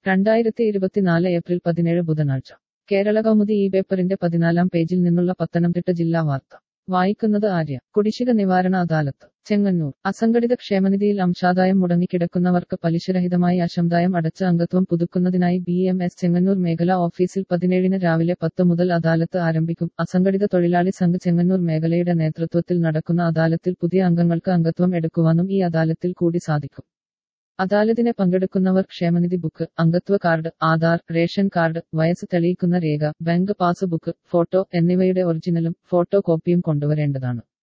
രണ്ടായിരത്തി ഇരുപത്തിനാല് ഏപ്രിൽ പതിനേഴ് ബുധനാഴ്ച കേരള കൗമുദി ഈ പേപ്പറിന്റെ പതിനാലാം പേജിൽ നിന്നുള്ള പത്തനംതിട്ട ജില്ലാ വാർത്ത വായിക്കുന്നത് ആര്യ കുടിശ്ശിക നിവാരണ അദാലത്ത് ചെങ്ങന്നൂർ അസംഘടിത ക്ഷേമനിധിയിൽ അംശാദായം മുടങ്ങിക്കിടക്കുന്നവർക്ക് പലിശരഹിതമായി അശംദായം അടച്ച അംഗത്വം പുതുക്കുന്നതിനായി ബി എം എസ് ചെങ്ങന്നൂർ മേഖലാ ഓഫീസിൽ പതിനേഴിന് രാവിലെ പത്ത് മുതൽ അദാലത്ത് ആരംഭിക്കും അസംഘടിത തൊഴിലാളി സംഘ് ചെങ്ങന്നൂർ മേഖലയുടെ നേതൃത്വത്തിൽ നടക്കുന്ന അദാലത്തിൽ പുതിയ അംഗങ്ങൾക്ക് അംഗത്വം എടുക്കുവാനും ഈ അദാലത്തിൽ കൂടി സാധിക്കും അദാലത്തിനെ പങ്കെടുക്കുന്നവർ ക്ഷേമനിധി ബുക്ക് അംഗത്വ കാർഡ് ആധാർ റേഷൻ കാർഡ് വയസ്സ് തെളിയിക്കുന്ന രേഖ ബാങ്ക് പാസ്ബുക്ക് ഫോട്ടോ എന്നിവയുടെ ഒറിജിനലും ഫോട്ടോ കോപ്പിയും കൊണ്ടുവരേണ്ടതാണ്